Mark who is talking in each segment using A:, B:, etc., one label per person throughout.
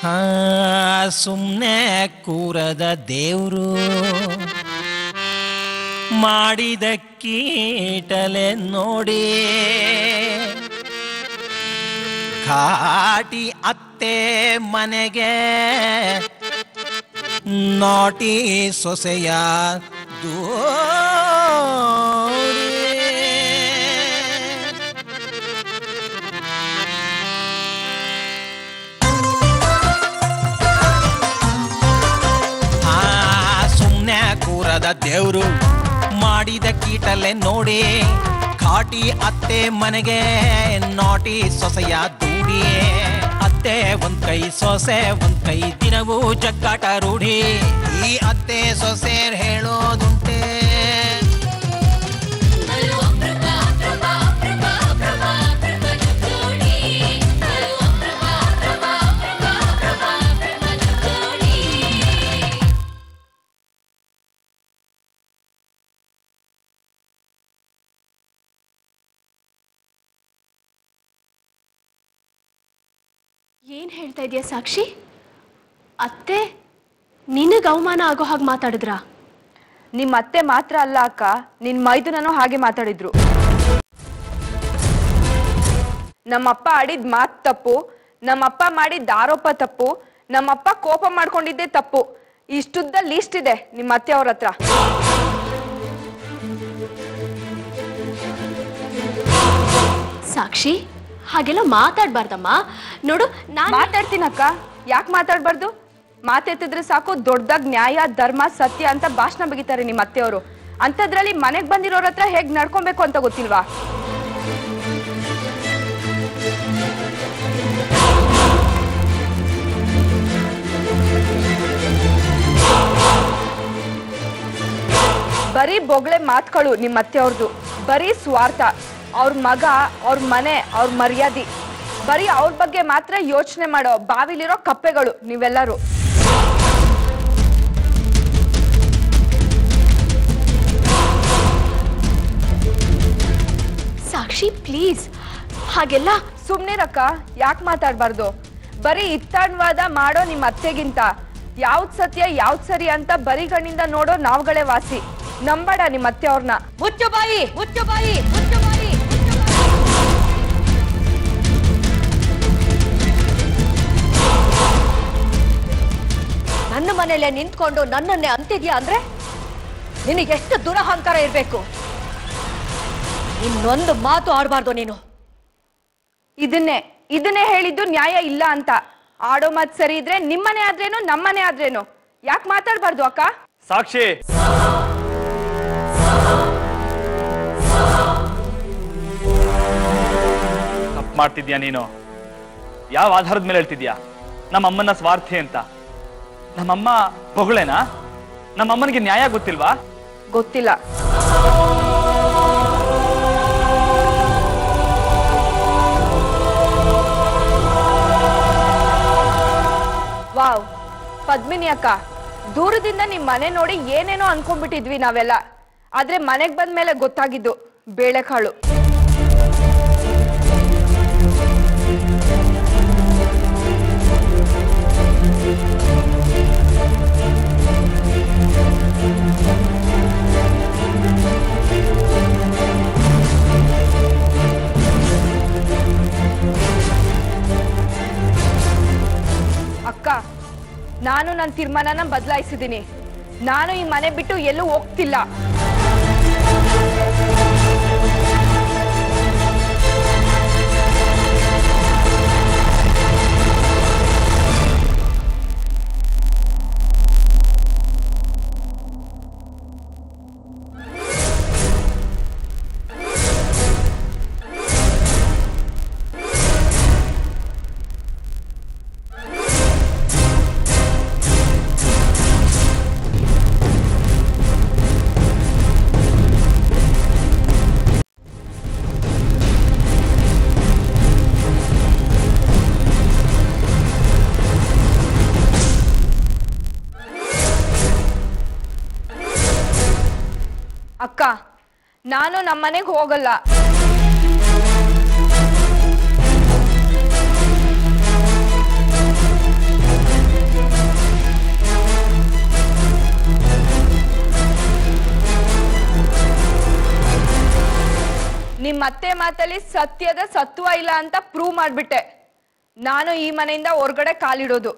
A: ಹಾ ಸುಮ್ಮನೆ ಕೂರದ ದೇವರು ಮಾಡಿದ ಕೀಟಲೆ ನೋಡಿ ಕಾಟಿ ಅತ್ತೆ ಮನೆಗೆ ನಾಟಿ ಸೊಸೆಯ ದೂಡಿ ಆ ಸುಮ್ನೆ ಕೂರದ ದೇವ್ರು ಮಾಡಿದ ಕೀಟಲೆ ನೋಡಿ ಕಾಟಿ ಅತ್ತೆ ಮನೆಗೆ ನಾಟಿ ಸೊಸೆಯ ದೂಡಿ ಅತ್ತೆ ಒಂದ್ ಕೈ ಸೊಸೆ ಒಂದ್ ಕೈ ದಿನವೂ ಜಗ್ಗಾಟ ರೂಢಿ ಈ ಅತ್ತೆ ಸೊಸೆ ಹೇಳೋದುಂಟೆ
B: ಏನ್ ಹೇಳ್ತಾ ಇದೀಯ ಸಾಕ್ಷಿ ಅತ್ತೆ ನಿನಗೆ ಅವಮಾನ ಆಗೋ ಹಾಗೆ ಮಾತಾಡಿದ್ರಾ
C: ನಿಮ್ಮ ಅತ್ತೆ ಮಾತ್ರ ಅಲ್ಲ ಅಕ್ಕ ನಿನ್ ಮೈದುನನು ಹಾಗೆ ಮಾತಾಡಿದ್ರು ನಮ್ಮಪ್ಪ ಆಡಿದ ಮಾತ್ ತಪ್ಪು ನಮ್ಮಪ್ಪ ಮಾಡಿದ ಆರೋಪ ತಪ್ಪು ನಮ್ಮಪ್ಪ ಕೋಪ ಮಾಡ್ಕೊಂಡಿದ್ದೆ ತಪ್ಪು ಇಷ್ಟುದ್ದ ಲೀಸ್ಟ್ ಇದೆ ನಿಮ್ಮ ಅತ್ತೆ ಅವ್ರ ಹತ್ರ
B: ಸಾಕ್ಷಿ ಹಾಗೆಲ್ಲ ಮಾತಾಡ್ಬಾರ್ದಮ್ಮ ನೋಡು ನಾನು
C: ಮಾತಾಡ್ತೀನಕ್ಕ ಯಾಕೆ ಮಾತಾಡ್ಬಾರ್ದು ಮಾತೆತ್ತಿದ್ರೆ ಸಾಕು ದೊಡ್ಡದಾಗ ನ್ಯಾಯ ಧರ್ಮ ಸತ್ಯ ಅಂತ ಭಾಷಣ ಬಗಿತಾರೆ ನಿಮ್ಮ ಅತ್ತೆಯವರು ಅಂಥದ್ರಲ್ಲಿ ಮನೆಗ್ ಬಂದಿರೋರ ಹತ್ರ ಹೇಗ್ ನಡ್ಕೊಬೇಕು ಅಂತ ಗೊತ್ತಿಲ್ವಾ ಬರೀ ಬೊಗಳೆ ಮಾತುಗಳು ನಿಮ್ಮ ಅತ್ತೆಯವ್ರದ್ದು ಬರೀ ಸ್ವಾರ್ಥ ಅವ್ರ ಮಗ ಅವ್ರ ಮನೆ ಅವ್ರ ಮರ್ಯಾದೆ ಬರೀ ಅವ್ರ ಬಗ್ಗೆ ಮಾತ್ರ ಯೋಚನೆ ಮಾಡೋ ಬಾವಿಲಿರೋ ಕಪ್ಪೆಗಳು ನೀವೆಲ್ಲರೂ
B: ಸಾಕ್ಷಿ ಪ್ಲೀಸ್ ಹಾಗೆಲ್ಲ
C: ಸುಮ್ನಿರಕ್ಕ ಯಾಕೆ ಮಾತಾಡ್ಬಾರ್ದು ಬರೀ ಇತ್ತಾಣ್ವಾದ ಮಾಡೋ ನಿಮ್ಮ ಅತ್ತೆಗಿಂತ ಯಾವ್ದ್ ಸತ್ಯ ಯಾವ್ದ್ ಸರಿ ಅಂತ ಬರೀ ಕಣ್ಣಿಂದ ನೋಡೋ ನಾವುಗಳೇ ವಾಸಿ ನಂಬೇಡ ನಿಮ್ಮ ಅತ್ತೆ ಅವ್ರನ್ನ ಮುಚ್ಚು ಬಾಯಿ ಮುಚ್ಚು ಬಾಯಿ ಮುಚ್ಚು ಬಾಯಿ
D: ನನ್ನ ಮನೇಲೆ ನಿಂತ್ಕೊಂಡು ನನ್ನನ್ನೇ ಅಂತಿದ್ಯಾ ಅಂದ್ರೆ ನಿನಗೆ ಎಷ್ಟು ದುರಹಂಕಾರ ಇರಬೇಕು ಇನ್ನೊಂದು ಮಾತು ಆಡಬಾರ್ದು ನೀನು
C: ಇದನ್ನೇ ಇದನ್ನೇ ಹೇಳಿದ್ದು ನ್ಯಾಯ ಇಲ್ಲ ಅಂತ ಆಡೋ ಮಾತ್ ಸರಿ ಇದ್ರೆ ನಿಮ್ಮನೆ ಆದ್ರೇನು ನಮ್ಮನೆ ಆದ್ರೇನು ಯಾಕೆ ಮಾತಾಡ್ಬಾರ್ದು ಅಕ್ಕ
E: ಸಾಕ್ಷಿ ತಪ್ಪು ಮಾಡ್ತಿದ್ಯಾ ನೀನು ಯಾವ ಆಧಾರದ ಮೇಲೆ ಹೇಳ್ತಿದ್ಯಾ ನಮ್ಮಮ್ಮನ ಸ್ವಾರ್ಥಿ ಅಂತ ನಮ್ಮಮ್ಮ ಬೊಗಳೇನಾ ನಮ್ಮಮ್ಮನಿಗೆ ನ್ಯಾಯ ಗೊತ್ತಿಲ್ವಾ
C: ಗೊತ್ತಿಲ್ಲ ವಾವ್ ಪದ್ಮಿನಿ ಅಕ್ಕ ದೂರದಿಂದ ನಿಮ್ ಮನೆ ನೋಡಿ ಏನೇನೋ ಅನ್ಕೊಂಡ್ಬಿಟ್ಟಿದ್ವಿ ನಾವೆಲ್ಲ ಆದ್ರೆ ಮನೆಗ್ ಬಂದ್ಮೇಲೆ ಗೊತ್ತಾಗಿದ್ದು ಬೇಳೆಕಾಳು ಅಕ್ಕ ನಾನು ನನ್ನ ತೀರ್ಮಾನನ ಬದಲಾಯಿಸಿದ್ದೀನಿ ನಾನು ಈ ಮನೆ ಬಿಟ್ಟು ಎಲ್ಲೂ ಹೋಗ್ತಿಲ್ಲ ಅಕ್ಕ ನಾನು ನಮ್ಮನೆಗೆ ಹೋಗಲ್ಲ ನಿಮ್ ಅತ್ತೆ ಮಾತಲ್ಲಿ ಸತ್ಯದ ಸತ್ವ ಇಲ್ಲ ಅಂತ ಪ್ರೂವ್ ಮಾಡ್ಬಿಟ್ಟೆ ನಾನು ಈ ಮನೆಯಿಂದ ಹೊರಗಡೆ ಕಾಲಿಡೋದು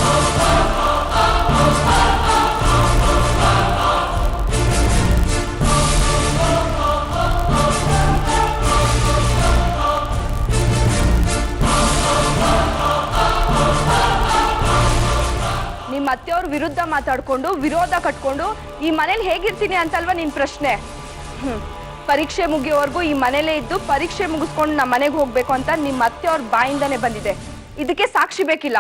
C: ನಿಮ್ಮ ಅತ್ತೆಯವ್ರ ವಿರುದ್ಧ ಮಾತಾಡ್ಕೊಂಡು ವಿರೋಧ ಕಟ್ಕೊಂಡು ಈ ಮನೇಲಿ ಹೇಗಿರ್ತೀನಿ ಅಂತಲ್ವಾ ನಿನ್ ಪ್ರಶ್ನೆ ಹ್ಮ್ ಪರೀಕ್ಷೆ ಮುಗಿಯೋವರೆಗೂ ಈ ಮನೇಲೇ ಇದ್ದು ಪರೀಕ್ಷೆ ಮುಗಿಸ್ಕೊಂಡು ನಮ್ಮ ಮನೆಗೆ ಹೋಗ್ಬೇಕು ಅಂತ ನಿಮ್ಮ ಅತ್ತೆಯವ್ರ ಬಾಯಿಂದಾನೆ ಬಂದಿದೆ ಇದಕ್ಕೆ ಸಾಕ್ಷಿ ಬೇಕಿಲ್ಲ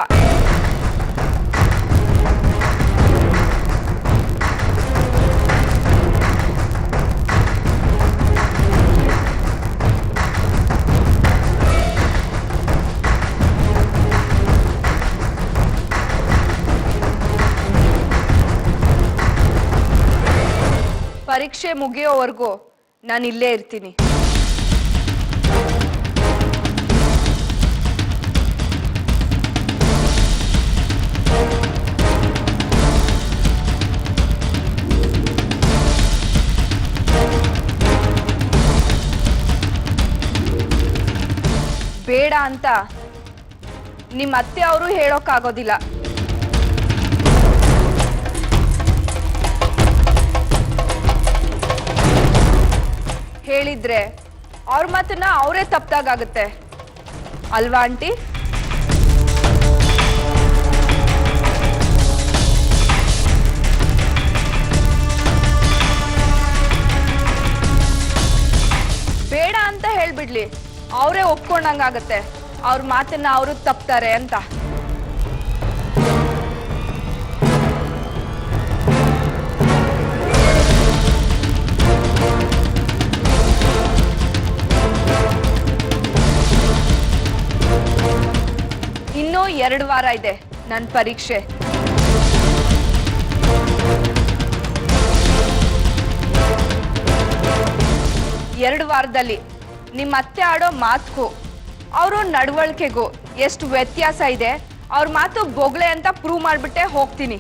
C: ಪರೀಕ್ಷೆ ಮುಗಿಯೋವರೆಗೂ ನಾನು ಇಲ್ಲೇ ಇರ್ತೀನಿ ಬೇಡ ಅಂತ ನಿಮ್ಮ ಅತ್ತೆ ಅವರು ಹೇಳೋಕ್ಕಾಗೋದಿಲ್ಲ ಹೇಳಿದ್ರೆ ಅವ್ರ ಮಾತನ್ನ ಅವರೇ ತಪ್ಪಾಗುತ್ತೆ ಅಲ್ವಾ ಆಂಟಿ ಬೇಡ ಅಂತ ಹೇಳ್ಬಿಡ್ಲಿ ಅವರೇ ಒಪ್ಕೊಂಡಂಗಾಗತ್ತೆ ಅವ್ರ ಮಾತನ್ನ ಅವರು ತಪ್ತಾರೆ ಅಂತ ಇನ್ನೂ ಎರಡು ವಾರ ಇದೆ ನನ್ನ ಪರೀಕ್ಷೆ ಎರಡು ವಾರದಲ್ಲಿ ನಿಮ್ಮ ಅತ್ತೆ ಆಡೋ ಮಾತುಗೂ ಅವರು ನಡವಳಿಕೆಗೂ ಎಷ್ಟು ವ್ಯತ್ಯಾಸ ಇದೆ ಅವ್ರ ಮಾತು ಬೊಗ್ಳೆ ಅಂತ ಪ್ರೂವ್ ಮಾಡಿಬಿಟ್ಟೆ ಹೋಗ್ತೀನಿ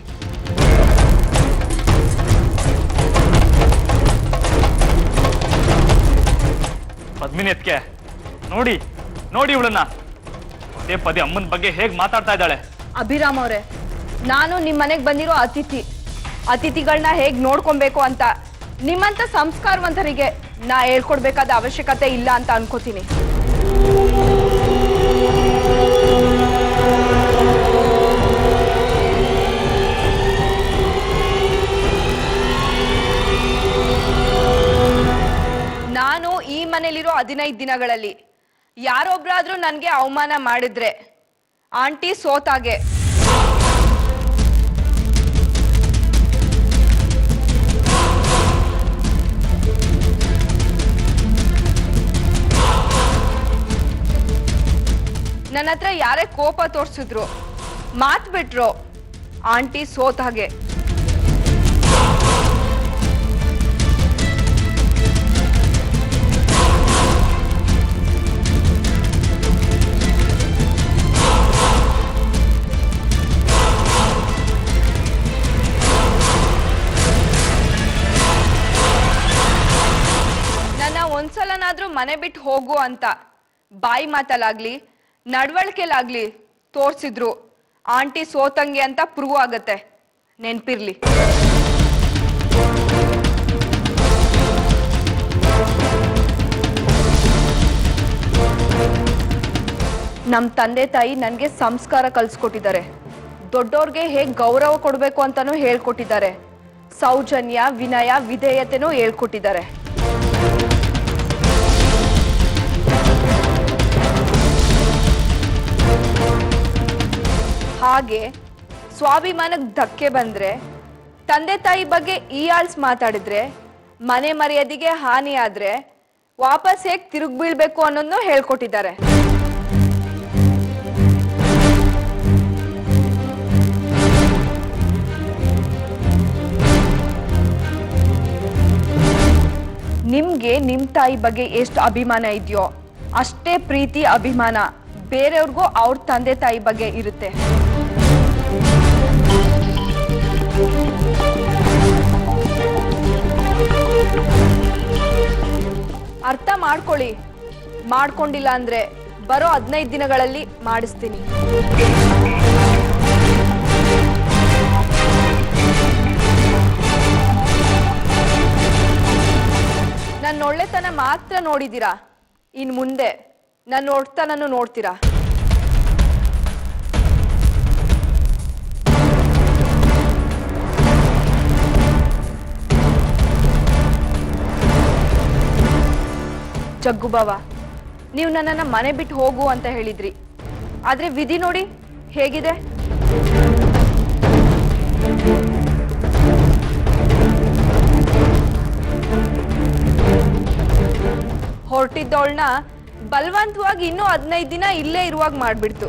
E: ಪದ್ಮಿನಿ ಎತ್ಕೆ ನೋಡಿ ನೋಡಿ ಇವಳನ್ನ ಪದೇ ಪದೇ ಅಮ್ಮನ ಬಗ್ಗೆ ಹೇಗ್ ಮಾತಾಡ್ತಾ ಇದ್ದಾಳೆ
C: ಅಭಿರಾಮ್ ಅವರೇ ನಾನು ನಿಮ್ಮ ಮನೆಗೆ ಬಂದಿರೋ ಅತಿಥಿ ಅತಿಥಿಗಳನ್ನ ಹೇಗ್ ನೋಡ್ಕೊಬೇಕು ಅಂತ ನಿಮ್ಮಂತ ಸಂಸ್ಕಾರವಂತರಿಗೆ ನಾ ಹೇಳ್ಕೊಡ್ಬೇಕಾದ ಅವಶ್ಯಕತೆ ಇಲ್ಲ ಅಂತ ಅನ್ಕೋತೀನಿ ನಾನು ಈ ಮನೇಲಿರೋ ಹದಿನೈದು ದಿನಗಳಲ್ಲಿ ಯಾರೊಬ್ರಾದ್ರೂ ನನಗೆ ಅವಮಾನ ಮಾಡಿದ್ರೆ ಆಂಟಿ ಸೋತಾಗೆ ನನ್ನ ಹತ್ರ ಯಾರೇ ಕೋಪ ತೋರ್ಸಿದ್ರು ಮಾತ್ ಬಿಟ್ರು ಆಂಟಿ ಸೋತ್ ಹಾಗೆ ನನ್ನ ಒಂದ್ಸಲನಾದ್ರೂ ಮನೆ ಬಿಟ್ಟು ಹೋಗು ಅಂತ ಬಾಯಿ ಮಾತಲ್ಲಾಗ್ಲಿ ನಡವಳಿಕೆಲಾಗ್ಲಿ ತೋರ್ಸಿದ್ರು ಆಂಟಿ ಸೋತಂಗೆ ಅಂತ ಪ್ರೂವ್ ಆಗತ್ತೆ ನೆನ್ಪಿರ್ಲಿ ನಮ್ ತಂದೆ ತಾಯಿ ನನ್ಗೆ ಸಂಸ್ಕಾರ ಕಲ್ಸ್ಕೊಟ್ಟಿದ್ದಾರೆ ದೊಡ್ಡೋರ್ಗೆ ಹೇಗ್ ಗೌರವ ಕೊಡ್ಬೇಕು ಅಂತಾನೂ ಹೇಳ್ಕೊಟ್ಟಿದ್ದಾರೆ ಸೌಜನ್ಯ ವಿನಯ ವಿಧೇಯತೆನೂ ಹೇಳ್ಕೊಟ್ಟಿದ್ದಾರೆ ಹಾಗೆ ಸ್ವಾಭಿಮಾನಕ್ಕೆ ಧಕ್ಕೆ ಬಂದ್ರೆ ತಂದೆ ತಾಯಿ ಬಗ್ಗೆ ಈ ಆಳ್ಸ್ ಮಾತಾಡಿದ್ರೆ ಮನೆ ಮರ್ಯಾದೆಗೆ ಹಾನಿ ಆದ್ರೆ ವಾಪಸ್ ಹೇಗ್ ತಿರುಗ್ ಬೀಳ್ಬೇಕು ಅನ್ನೋದನ್ನು ಹೇಳ್ಕೊಟ್ಟಿದ್ದಾರೆ ನಿಮ್ಗೆ ನಿಮ್ ತಾಯಿ ಬಗ್ಗೆ ಎಷ್ಟು ಅಭಿಮಾನ ಇದೆಯೋ ಅಷ್ಟೇ ಪ್ರೀತಿ ಅಭಿಮಾನ ಬೇರೆಯವ್ರಿಗೂ ಅವ್ರ ತಂದೆ ತಾಯಿ ಬಗ್ಗೆ ಇರುತ್ತೆ ಅರ್ಥ ಮಾಡ್ಕೊಳ್ಳಿ ಮಾಡ್ಕೊಂಡಿಲ್ಲ ಅಂದ್ರೆ ಬರೋ ಹದಿನೈದು ದಿನಗಳಲ್ಲಿ ಮಾಡಿಸ್ತೀನಿ ನನ್ನ ಒಳ್ಳೆತನ ಮಾತ್ರ ನೋಡಿದ್ದೀರಾ ಇನ್ ಮುಂದೆ ನನ್ನ ಒಡ್ತನನ್ನು ನೋಡ್ತೀರಾ ಜಗ್ಗು ಬಾವ ನೀವು ನನ್ನನ್ನ ಮನೆ ಬಿಟ್ಟು ಹೋಗು ಅಂತ ಹೇಳಿದ್ರಿ ಆದ್ರೆ ವಿಧಿ ನೋಡಿ ಹೇಗಿದೆ ಹೊರಟಿದ್ದವಳನ್ನ ಬಲವಂತವಾಗಿ ಇನ್ನೂ ಹದಿನೈದು ದಿನ ಇಲ್ಲೇ ಇರುವಾಗ ಮಾಡ್ಬಿಡ್ತು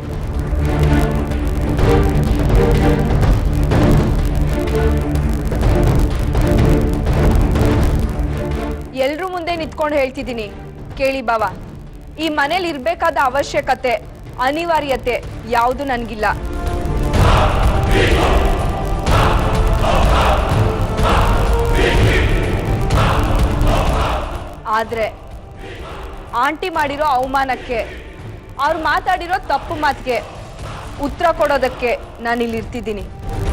C: ಎಲ್ರೂ ಮುಂದೆ ನಿಂತ್ಕೊಂಡು ಹೇಳ್ತಿದ್ದೀನಿ ಕೇಳಿ ಬಾವ ಈ ಮನೇಲಿ ಇರ್ಬೇಕಾದ ಅವಶ್ಯಕತೆ ಅನಿವಾರ್ಯತೆ ಯಾವುದು ನನಗಿಲ್ಲ ಆದ್ರೆ ಆಂಟಿ ಮಾಡಿರೋ ಅವಮಾನಕ್ಕೆ ಅವ್ರು ಮಾತಾಡಿರೋ ತಪ್ಪು ಮಾತಿಗೆ ಉತ್ತರ ಕೊಡೋದಕ್ಕೆ ನಾನು ಇಲ್ಲಿ ಇರ್ತಿದ್ದೀನಿ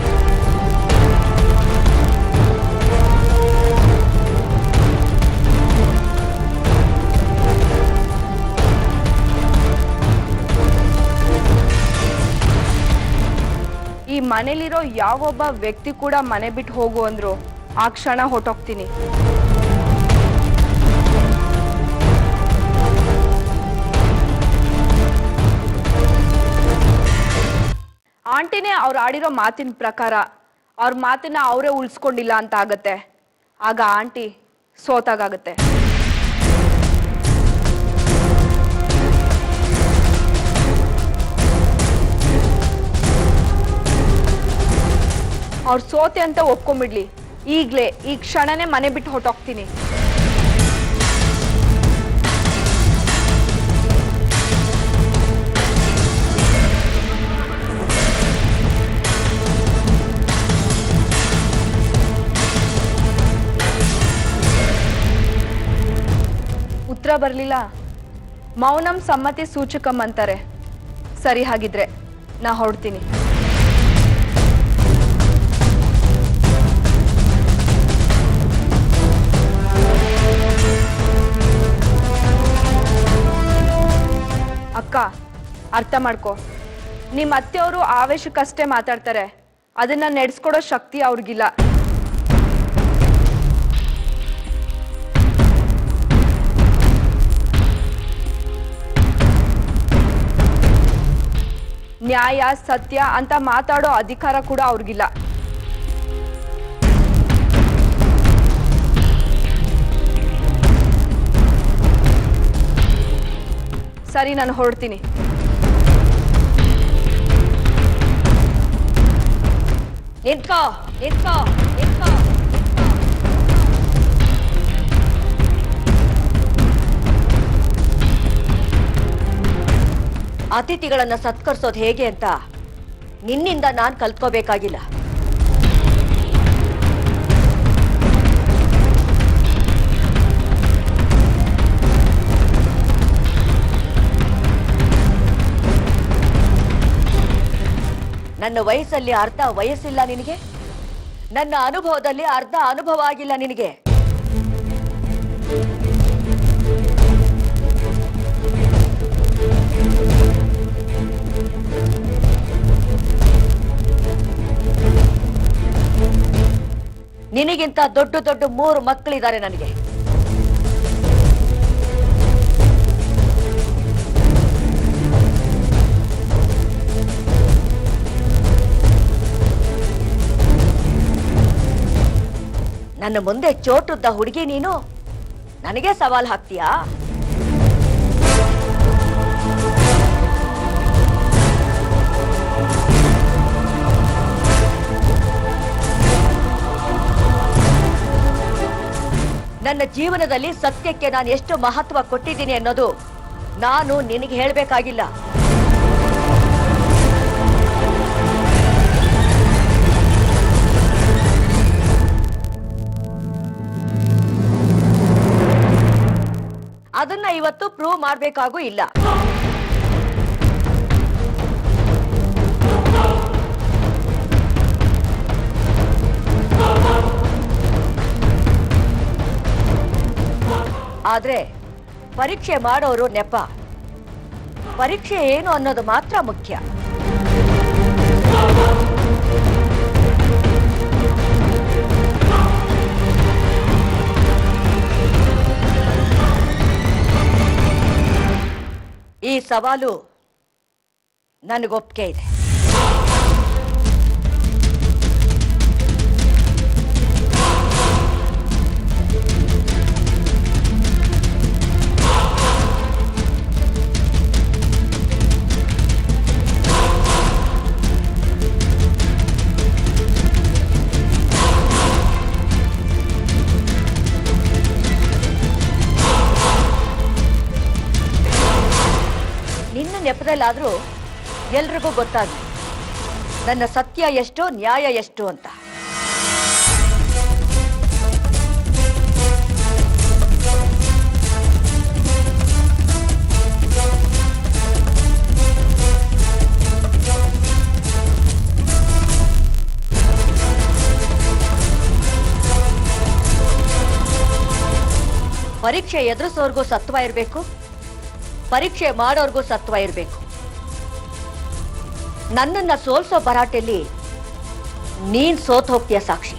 C: ಈ ಮನೇಲಿರೋ ಯಾವೊಬ್ಬ ವ್ಯಕ್ತಿ ಕೂಡ ಮನೆ ಬಿಟ್ಟು ಹೋಗು ಅಂದ್ರು ಆ ಕ್ಷಣ ಹೊಟ್ಟೋಗ್ತೀನಿ ಆಂಟಿನೇ ಅವ್ರು ಆಡಿರೋ ಮಾತಿನ ಪ್ರಕಾರ ಅವ್ರ ಮಾತನ್ನ ಅವರೇ ಉಳಿಸ್ಕೊಂಡಿಲ್ಲ ಅಂತ ಆಗತ್ತೆ ಆಗ ಆಂಟಿ ಸೋತಾಗತ್ತೆ ಅವ್ರು ಸೋತೆ ಅಂತ ಒಪ್ಕೊಂಬಿಡ್ಲಿ ಈಗ್ಲೇ ಈ ಕ್ಷಣನೇ ಮನೆ ಬಿಟ್ಟು ಹೊಟ್ಟೋಗ್ತೀನಿ ಉತ್ತರ ಬರಲಿಲ್ಲ ಮೌನಂ ಸಮ್ಮತಿ ಸೂಚಕಂ ಅಂತಾರೆ ಸರಿ ಹಾಗಿದ್ರೆ ನಾ ಹೊರಡ್ತೀನಿ ಅಕ್ಕ ಅರ್ಥ ಮಾಡ್ಕೊ ನಿಮ್ಮ ಅತ್ತೆಯವರು ಆವೇಶಕ್ಕಷ್ಟೇ ಮಾತಾಡ್ತಾರೆ ಅದನ್ನ ನಡೆಸ್ಕೊಡೋ ಶಕ್ತಿ ಅವ್ರಿಗಿಲ್ಲ ನ್ಯಾಯ ಸತ್ಯ ಅಂತ ಮಾತಾಡೋ ಅಧಿಕಾರ ಕೂಡ ಅವ್ರಿಗಿಲ್ಲ ಸರಿ ನಾನು ಹೊರಡ್ತೀನಿ
D: ನಿಂತ್ಕೋ ನಿಂತ್ಕೋ ನಿಂತ್ಕೋ ಅತಿಥಿಗಳನ್ನ ಸತ್ಕರಿಸೋದು ಹೇಗೆ ಅಂತ ನಿನ್ನಿಂದ ನಾನು ಕಲ್ತ್ಕೋಬೇಕಾಗಿಲ್ಲ ನನ್ನ ವಯಸ್ಸಲ್ಲಿ ಅರ್ಧ ವಯಸ್ಸಿಲ್ಲ ನಿನಗೆ ನನ್ನ ಅನುಭವದಲ್ಲಿ ಅರ್ಧ ಅನುಭವ ಆಗಿಲ್ಲ ನಿನಗೆ ನಿನಗಿಂತ ದೊಡ್ಡ ದೊಡ್ಡ ಮೂರು ಮಕ್ಕಳಿದ್ದಾರೆ ನನಗೆ ನನ್ನ ಮುಂದೆ ಚೋಟುದ್ದ ಹುಡುಗಿ ನೀನು ನನಗೆ ಸವಾಲ್ ಹಾಕ್ತೀಯಾ ನನ್ನ ಜೀವನದಲ್ಲಿ ಸತ್ಯಕ್ಕೆ ನಾನು ಎಷ್ಟು ಮಹತ್ವ ಕೊಟ್ಟಿದ್ದೀನಿ ಅನ್ನೋದು ನಾನು ನಿನಗೆ ಹೇಳಬೇಕಾಗಿಲ್ಲ ಅದನ್ನ ಇವತ್ತು ಪ್ರೂವ್ ಮಾಡ್ಬೇಕಾಗೂ ಇಲ್ಲ ಆದ್ರೆ ಪರೀಕ್ಷೆ ಮಾಡೋರು ನೆಪ ಪರೀಕ್ಷೆ ಏನು ಅನ್ನೋದು ಮಾತ್ರ ಮುಖ್ಯ ಈ ಸವಾಲು ನನಗೊಪ್ಪಿಗೆ ಇದೆ ನಿನ್ನ ನೆಪದಲ್ಲಾದ್ರೂ ಎಲ್ರಿಗೂ ಗೊತ್ತಾಗ್ಲಿ ನನ್ನ ಸತ್ಯ ಎಷ್ಟು ನ್ಯಾಯ ಎಷ್ಟು ಅಂತ ಪರೀಕ್ಷೆ ಎದುರಿಸೋರ್ಗೂ ಸತ್ವ ಇರಬೇಕು ಪರೀಕ್ಷೆ ಮಾಡೋರ್ಗೂ ಸತ್ವ ಇರಬೇಕು ನನ್ನನ್ನ ಸೋಲ್ಸೋ ಭರಾಟೆಯಲ್ಲಿ ನೀನ್ ಸೋತ್ ಹೋಗ್ತೀಯ ಸಾಕ್ಷಿ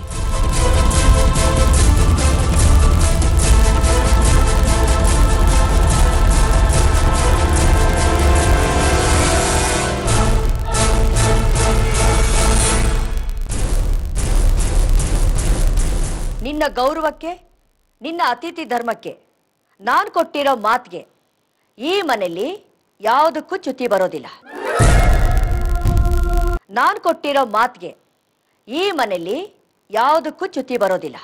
D: ನಿನ್ನ ಗೌರವಕ್ಕೆ ನಿನ್ನ ಅತಿಥಿ ಧರ್ಮಕ್ಕೆ ನಾನು ಕೊಟ್ಟಿರೋ ಮಾತಿಗೆ ಈ ಮನೆಯಲ್ಲಿ ಯಾವುದಕ್ಕೂ ಚ್ಯುತಿ ಬರೋದಿಲ್ಲ ನಾನು ಕೊಟ್ಟಿರೋ ಮಾತಿಗೆ ಈ ಮನೆಯಲ್ಲಿ ಯಾವುದಕ್ಕೂ ಚ್ಯುತಿ ಬರೋದಿಲ್ಲ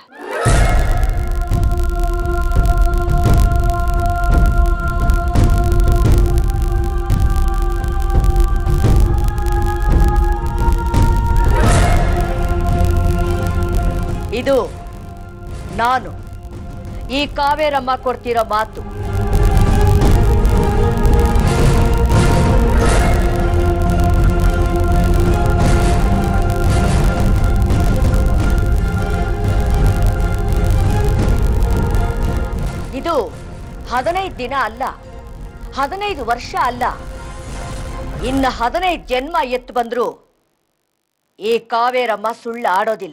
D: ಇದು ನಾನು ಈ ಕಾವೇರಮ್ಮ ಕೊಡ್ತಿರೋ ಮಾತು ಇದು ಹದಿನೈದು ದಿನ ಅಲ್ಲ ಹದಿನೈದು ವರ್ಷ ಅಲ್ಲ ಇನ್ನ ಹದಿನೈದು ಜನ್ಮ ಎತ್ತು ಬಂದ್ರು ಈ ಕಾವೇರಮ್ಮ ಸುಳ್ಳು ಆಡೋದಿಲ್ಲ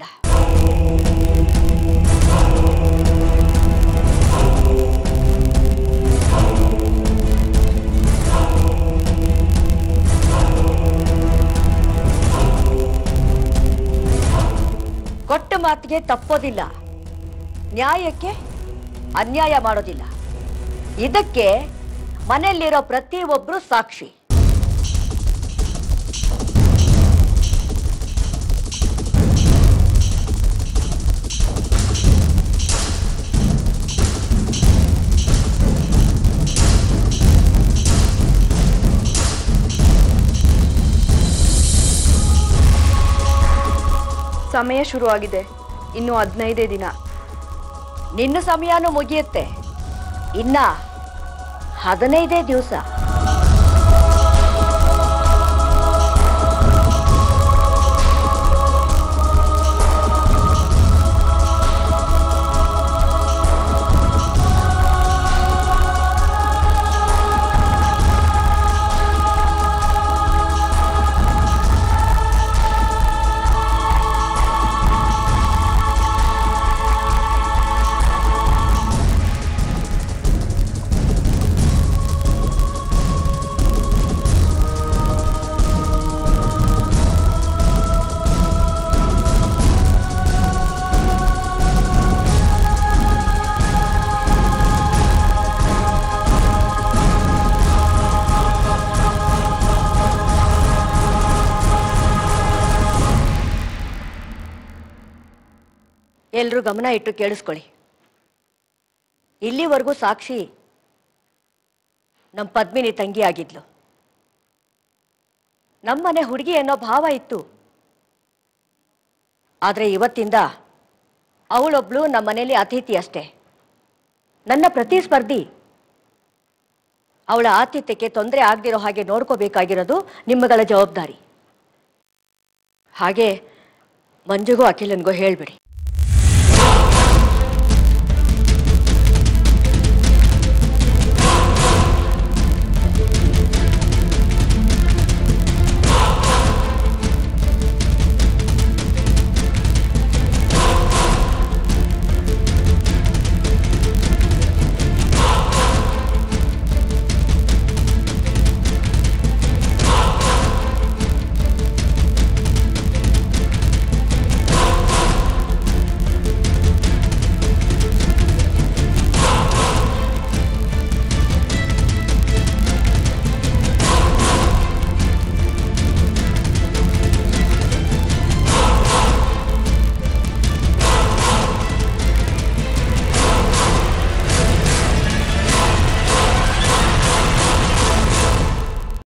D: ಕೊಟ್ಟ ಮಾತಿಗೆ ತಪ್ಪೋದಿಲ್ಲ ನ್ಯಾಯಕ್ಕೆ ಅನ್ಯಾಯ ಮಾಡೋದಿಲ್ಲ ಇದಕ್ಕೆ ಮನೆಯಲ್ಲಿರೋ ಪ್ರತಿಯೊಬ್ರು ಸಾಕ್ಷಿ
C: ಸಮಯ ಶುರುವಾಗಿದೆ ಇನ್ನು ಹದಿನೈದೇ ದಿನ
D: ನಿನ್ನ ಸಮಯನೂ ಮುಗಿಯುತ್ತೆ ಇನ್ನ ಹದಿನೈದೇ ದಿವಸ ಎಲ್ರೂ ಗಮನ ಇಟ್ಟು ಕೇಳಿಸ್ಕೊಳ್ಳಿ ಇಲ್ಲಿವರೆಗೂ ಸಾಕ್ಷಿ ನಮ್ಮ ಪದ್ಮಿನಿ ತಂಗಿ ಆಗಿದ್ಲು ನಮ್ಮನೆ ಹುಡುಗಿ ಅನ್ನೋ ಭಾವ ಇತ್ತು ಆದ್ರೆ ಇವತ್ತಿಂದ ಅವಳೊಬ್ಳು ನಮ್ಮ ಮನೇಲಿ ಅತಿಥಿ ಅಷ್ಟೇ ನನ್ನ ಪ್ರತಿಸ್ಪರ್ಧಿ ಅವಳ ಆತಿಥ್ಯಕ್ಕೆ ತೊಂದರೆ ಆಗದಿರೋ ಹಾಗೆ ನೋಡ್ಕೋಬೇಕಾಗಿರೋದು ನಿಮ್ಮಗಳ ಜವಾಬ್ದಾರಿ ಹಾಗೆ ಮಂಜುಗೂ ಅಖಿಲನ್ಗೂ ಹೇಳ್ಬಿಡಿ